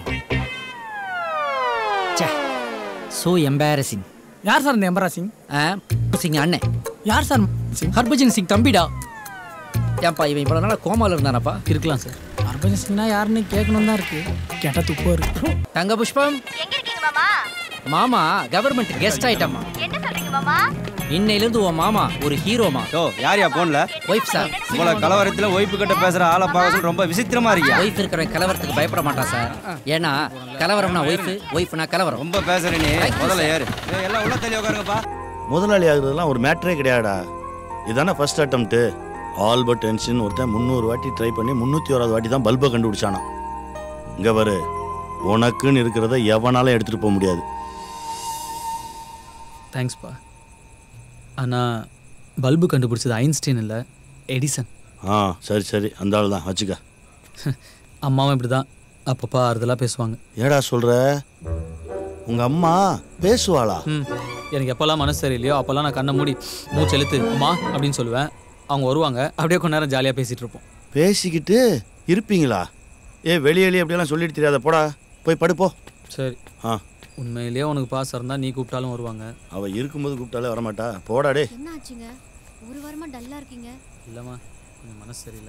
ச்சே ஸோ எம்பாரசிங்
யார் சார் இந்த எம்பரா சிங்
சிங் அண்ணன்
யார் சார்
ஹர்பஜன் சிங் தம்பிடா ஏன்பா இவன் இவ்வளோ நாளாக கோமாவில் இருந்தானப்பா
இருக்கலாம் சார்
ஹர்பஜன் சிங்னா யாருன்னு கேட்கணும் தான் இருக்கு கேட்டால் துப்பா இருக்கு
தங்க புஷ்பம்
எங்க இருக்கீங்க மாமா
மாமா கவர்மெண்ட் கெஸ்ட் ஆயிட்டம்மா
என்ன சொல்றீங்க மாமா
இன்னையிலிருந்து உன் மாமா ஒரு ஹீரோமா
ஓ யார் யா போன்ல
ஒய்ஃப் சார்
உங்களை கலவரத்துல ஒய்ஃபு கிட்ட பேசுற ஆளை பார்க்க சொல்லி ரொம்ப விசித்திரமா இருக்கியா
ஒய்ஃப் இருக்கிறவன் கலவரத்துக்கு பயப்பட மாட்டான் சார் ஏன்னா கலவரம்னா ஒய்ஃப் ஒய்ஃப்னா கலவரம்
ரொம்ப பேசுற நீ முதல்ல ஏறு ஏய், எல்லாம் உள்ள தள்ளி உட்காருங்கப்பா
முதலாளி ஆகுறதுலாம் ஒரு மேட்டரே கிடையாடா இதானே ஃபர்ஸ்ட் அட்டம்ப்ட்டு ஆல்பர்ட் என்சின் ஒருத்தன் முந்நூறு வாட்டி ட்ரை பண்ணி முந்நூற்றி ஓராது வாட்டி தான் பல்பை கண்டுபிடிச்சானா இங்கே பாரு உனக்குன்னு இருக்கிறத எவனாலும் எடுத்துகிட்டு போக முடியாது
தேங்க்ஸ்ப்பா ஆனால் பல்பு கண்டுபிடிச்சது ஐன்ஸ்டீன் இல்லை எடிசன்
ஆ சரி சரி அந்த ஆள் தான் வச்சுக்க
அம்மாவும் இப்படி தான் அப்பப்போ ஆறுதலாக பேசுவாங்க
ஏடா சொல்கிற உங்கள் அம்மா பேசுவாளா
ம் எனக்கு எப்போல்லாம் மனசு சரியில்லையோ அப்போல்லாம் நான் கண்ணை மூடி மூச்சு எழுத்து அம்மா அப்படின்னு சொல்லுவேன் அவங்க வருவாங்க அப்படியே கொஞ்ச நேரம் ஜாலியாக பேசிகிட்டு இருப்போம்
பேசிக்கிட்டு இருப்பீங்களா ஏ வெளியே வெளியே அப்படியெல்லாம் சொல்லிட்டு தெரியாத போடா போய் படுப்போ
சரி
ஆ
உண்மையிலேயே உனக்கு பாசம் இருந்தால் நீ கூப்பிட்டாலும் வருவாங்க
அவள் இருக்கும்போது கூப்பிட்டாலே வரமாட்டா போடா டே
என்ன ஆச்சுங்க ஒரு வாரமா டல்லா இருக்கீங்க
இல்லைம்மா கொஞ்சம் மனசு சரியில்லை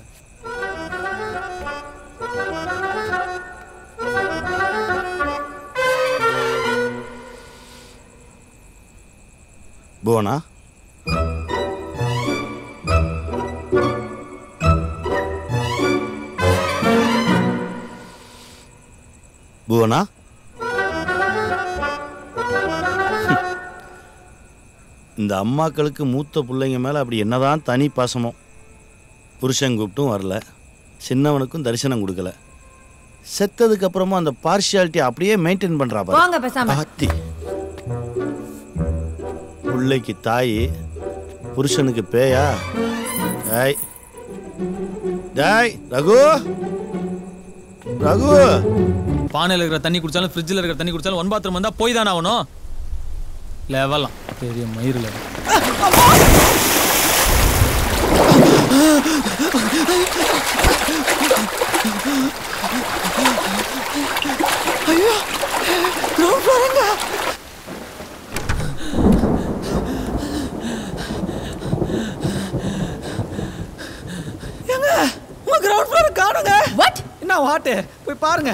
புவனா புவனா இந்த அம்மாக்களுக்கு மூத்த பிள்ளைங்க மேலே அப்படி என்னதான் தனி பாசமோ புருஷன் கூப்பிட்டும் வரல சின்னவனுக்கும் தரிசனம் கொடுக்கல செத்ததுக்கு அப்புறமும் அந்த பார்ஷியாலிட்டி அப்படியே மெயின்டைன் பண்றா பாரு.
போங்க பேசாம.
ஆத்தி. பிள்ளைக்கு தாய் புருஷனுக்கு பேயா டேய் டேய் ரகு ரகு
பானையில் இருக்கிற தண்ணி குடிச்சாலும் ஃப்ரிட்ஜில் இருக்கிற தண்ணி குடிச்சாலும் ஒன் பாத்ரூம் வந்தால் போய் தானே ஆகணும் லெவலாம் பெரிய மயிர் லெவல்
ஐயோ கிரவுண்ட் ஃப்ளோருங்க ஏங்க உங்க கிரவுண்ட் ஃப்ளோர் காணுங்க வாட் என்ன வாட் போய் பாருங்க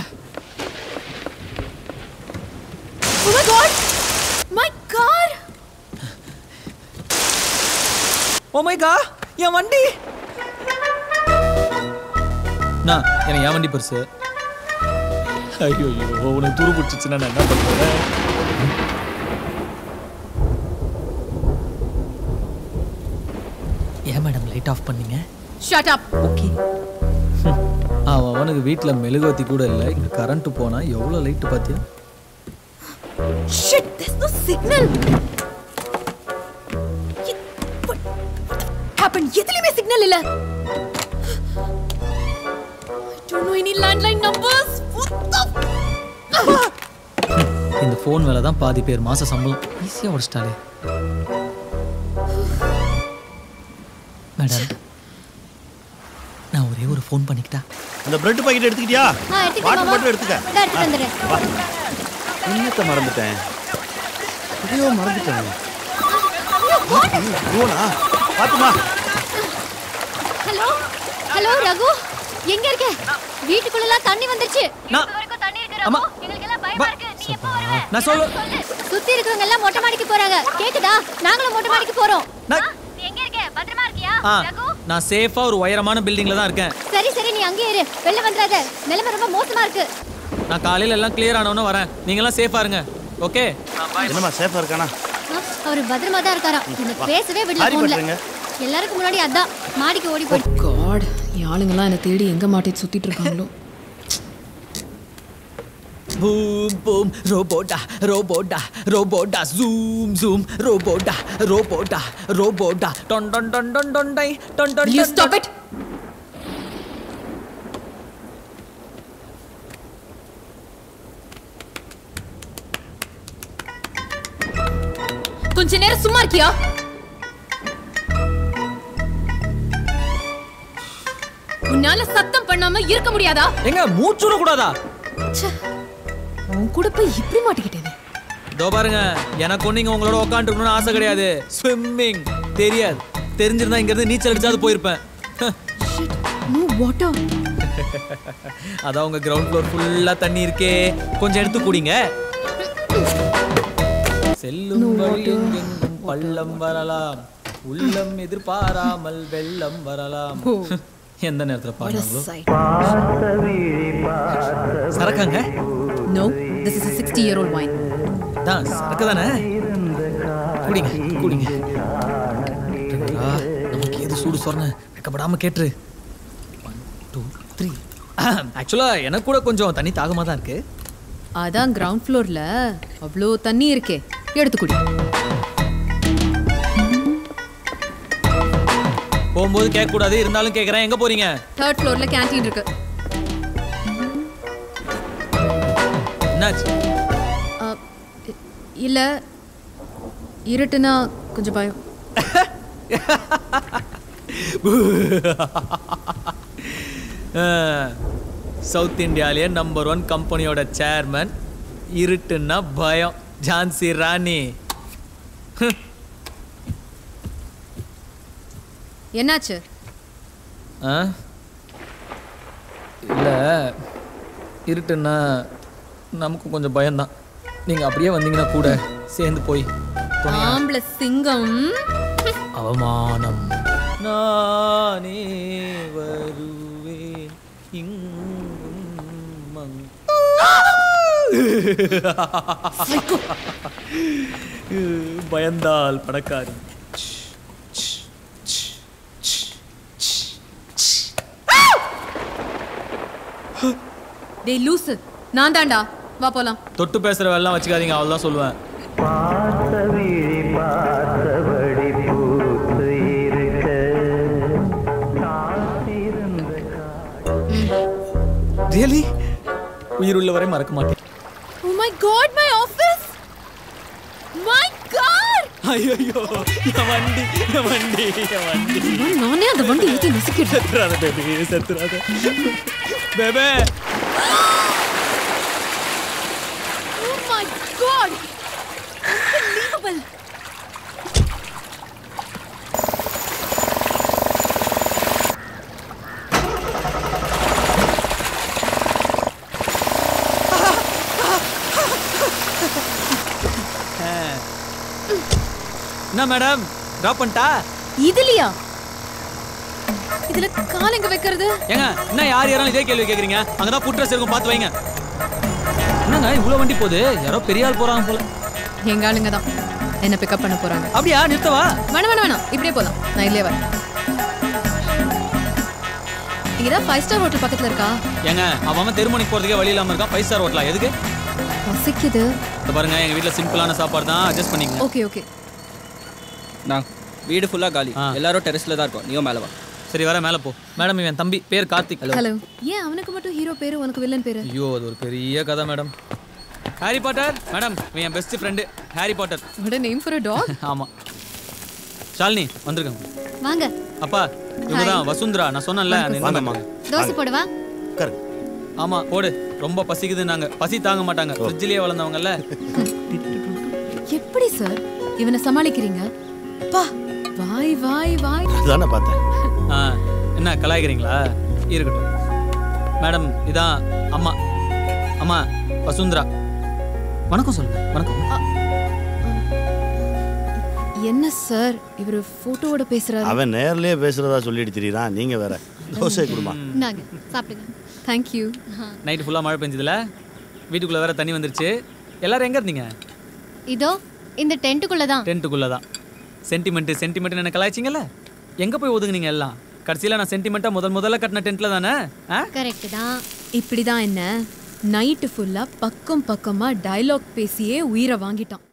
Oh my god! My car!
Oh my car என் வண்டி
நான் எனக்கு என் வண்டி பெருசு ஐயோ ஐயோ உனக்கு துரு பிடிச்சிச்சுன்னா நான் என்ன பண்ணுறேன் மேடம் லைட் ஆஃப் பண்ணீங்க
ஷட் அப்
ஓகே அவன் அவனுக்கு வீட்டில் மெழுகுவத்தி கூட இல்லை இங்கே கரண்ட் போனா எவ்வளோ லைட்டு பார்த்தியா
shit there's no signal happen எதுலயுமே சிக்னல் இல்ல I don't know any landline numbers what the
இந்த ஃபோன் வேலை தான் பாதி பேர் மாச சம்பளம் ஈஸியாக உடச்சிட்டாலே மேடம் நான் ஒரே ஒரு ஃபோன் பண்ணிக்கிட்டா
அந்த பிரெட் பாக்கெட் எடுத்துக்கிட்டியா
ஆ எடுத்துக்க
வாட்டர்
மாமா
பாட்டில் எடுத்துக்க
இதோ எடுத்துட்டு வந்துடுறேன்
வா இன்னத்தை மறந்துட்டேன் ஐயோ மறந்துட்டேன் இவனா பாத்துமா
ஹலோ ஹலோ ரகு எங்க இருக்க வீட்டுக்குள்ளலாம் தண்ணி வந்துருச்சு
நான் அம்மா நான் சொல்ல
சுத்தி இருக்கவங்க எல்லாம் மொட்டை மாடிக்கு போறாங்க கேக்குதா நாங்களும் மொட்டை மாடிக்கு போறோம்
எங்க இருக்க பத்திரமா இருக்கியா
ஆ நான் சேஃபாக ஒரு உயரமான பில்டிங்கில் தான் இருக்கேன்
சரி சரி நீ அங்கேயே இரு வெளில வந்துடாத நிலைமை ரொம்ப மோசமா இருக்கு
நான் காலையில் எல்லாம் கிளியர் ஆனவொன்னே வரேன் நீங்களாம் சேஃபாக இருங்க ஓகே
என்னம்மா சேஃபா இருக்கானா
ஆ, அவரு பத்திரமா தான் இருக்காராம் இந்த பேசவே விடல
ஹாரி
போன்ல
பண்றீங்க
எல்லாருக்கும் முன்னாடி அதான் மாடிக்கு ஓடி போய்
காட் என் ஆளுங்கெல்லாம் என்னை தேடி எங்க மாட்டிட்டு சுத்திட்டு இருக்காங்களோ
பூம் பூம் ரோபோட்டா ரோபோட்டா ரோபோட்டா ஜூம் ஜூம் ரோபோட்டா ரோபோட்டா ரோபோட்டா டொன் டொன் டொன் டொன் டொன் டை டொன் டொன்
You stop it. கொஞ்ச நேரம் சும்மா இருக்கியா உன்னால சத்தம் பண்ணாம இருக்க முடியாதா
எங்க மூச்சு விட கூடாதா
உன் கூட போய் இப்படி மாட்டிக்கிட்டேனே
இதோ பாருங்க எனக்கு ஒண்ணு இங்க உங்களோட உட்காந்துருக்கணும்னு ஆசை கிடையாது ஸ்விம்மிங் தெரியாது தெரிஞ்சிருந்தா இங்க இருந்து நீச்சல் அடிச்சாது போயிருப்பேன்
நோ வாட்டர்
அதான் உங்க கிரவுண்ட் ஃப்ளோர் ஃபுல்லா தண்ணி இருக்கே கொஞ்சம் எடுத்து குடிங்க செல்லும் வழி எங்கெங்கும் பள்ளம் வரலாம் உள்ளம் எதிர்பாராமல் வெள்ளம் வரலாம் எந்த நேரத்துல பாடுறாங்களோ சரக்காங்க
no this is a 60 year old wine
தான் சரக்கு தானே குடிங்க குடிங்க ஆ, நமக்கு எது சூடு சொன்ன வெக்கப்படாம கேட்டுரு ஒன் டூ த்ரீ ஆக்சுவலா எனக்கு கூட கொஞ்சம் தண்ணி தாகமா தான் இருக்கு
அதான் கிரவுண்ட் ஃப்ளோர்ல அவ்வளோ தண்ணி இருக்கே எடுத்து குடி
போகும்போது கேட்க கூடாது இருந்தாலும் கேட்கறேன் எங்க போறீங்க
தேர்ட் ஃப்ளோர்ல கேண்டீன் இருக்கு
என்னாச்சு
அ, இ- இல்ல இருட்டுனா கொஞ்சம் பயம்
சவுத் இந்தியாலேயே நம்பர் ஒன் கம்பெனியோட சேர்மன் இருட்டுன்னா பயம் ஜான்சி ராணி
என்னாச்சு
ஆ இல்லை இருட்டுன்னா நமக்கு கொஞ்சம் பயம்தான் நீங்கள் அப்படியே வந்தீங்கன்னா கூட சேர்ந்து போய் துணையா
ஆம்பளை சிங்கம்
அவமானம் நானே வருவேன் இங்கும் மங் பயந்தால் பணக்காரி
டேய் லூசு நான் தான்டா வா போலாம்
தொட்டு பேசுற வேலைலாம் வச்சுக்காதீங்க அவள் தான் சொல்லுவேன் ரியலி உயிர் உள்ளவரை மறக்க மாட்டேன்
oh my god my office my car
ஐயோ என் வண்டி என் வண்டி என் வண்டி
நானே அந்த வண்டி ஊத்தி நசுக்கிடுறேன்
செத்துறாத பேபி செத்துறாத baby
oh my god unbelievable
என்ன மேடம் ட்ராப் பண்ணிட்டா
இதுலயா இதுல கால் எங்க வைக்கிறது
ஏங்க என்ன யார் யாரும் இதே கேள்வி கேக்குறீங்க அங்கதான் புட்ரஸ் இருக்கும் பார்த்து வைங்க என்னங்க இவ்வளவு வண்டி போகுது யாரோ பெரிய ஆள் போறாங்க போல
எங்க ஆளுங்க தான் என்ன பிக்கப் பண்ண போறாங்க
அப்படியா நிறுத்தவா
வேணாம் வேணாம் வேணாம் இப்படியே போலாம் நான் இதுலயே வரேன்
இங்கதான் ஃபைவ் ஸ்டார் ஹோட்டல் பக்கத்துல இருக்கா
ஏங்க அவன் அவன் தெருமணிக்கு போறதுக்கே வழி இல்லாம இருக்கான் ஃபைவ் ஸ்டார் ஹோட்டலா எதுக்கு
பசிக்குது
இந்த பாருங்க எங்க வீட்ல சிம்பிளான சாப்பாடு தான் அட்ஜஸ்ட் பண்ணிக்கங்க
ஓகே ஓகே
நான் வீடு ஃபுல்லா காலி எல்லாரும் டெரஸ்ல தான் இருக்கோம் நீயும் மேல வா
சரி வர மேல போ மேடம் இவன் தம்பி பேர் கார்த்திக்
ஹலோ ஏன் அவனுக்கு மட்டும் ஹீரோ பேரு உனக்கு வில்லன் பேரு
ஐயோ அது ஒரு பெரிய கதை மேடம் ஹாரி பாட்டர் மேடம் இவன் என் best friend Harry Potter
what a name for a dog
ஆமா ஷாலினி வந்திருக்காங்க
வாங்க
அப்பா இவங்க தான் வசுந்தரா நான் சொன்னேன்ல அந்த இந்த
வாங்கம்மா.
மாதிரி.
தோசை போடவா
ஆமா போடு ரொம்ப பசிக்குது நாங்க பசி தாங்க மாட்டாங்க ஃப்ரிட்ஜ்லயே வளர்ந்தவங்கல்ல
எப்படி சார் இவனை சமாளிக்கிறீங்க பா வாய் வாய் வாய்
அதுதானே பார்த்தேன்
ஆ என்ன கலாய்க்கிறீங்களா இருக்கட்டும் மேடம் இதான் அம்மா அம்மா வசுந்தரா வணக்கம் சொல்லுங்க வணக்கம்
என்ன சார் இவர் போட்டோவோட பேசுறாரு
அவன் நேர்லயே பேசுறதா சொல்லிட்டு திரியிறான் நீங்க வேற தோசை கொடுமா
இந்தாங்க சாப்பிடுங்க
தேங்க்யூ
நைட்டு ஃபுல்லாக மழை பெஞ்சதுல வீட்டுக்குள்ளே வேற தண்ணி வந்துருச்சு எல்லாரும் எங்கே இருந்தீங்க
இதோ இந்த டென்ட்டுக்குள்ள தான்
டென்ட்டுக்குள்ளே தான் சென்டிமெண்ட்டு சென்டிமெண்ட்னு எனக்கு கலாய்ச்சிங்கல்ல எங்கே போய் ஒதுங்குனீங்க எல்லாம் கடைசியில் நான் சென்டிமெண்ட்டாக முதல் முதல்ல கட்டின டென்ட்டில் தானே ஆ
கரெக்ட் தான்
இப்படிதான் என்ன நைட்டு ஃபுல்லா பக்கம் பக்கமா டயலாக் பேசியே உயிரை வாங்கிட்டான்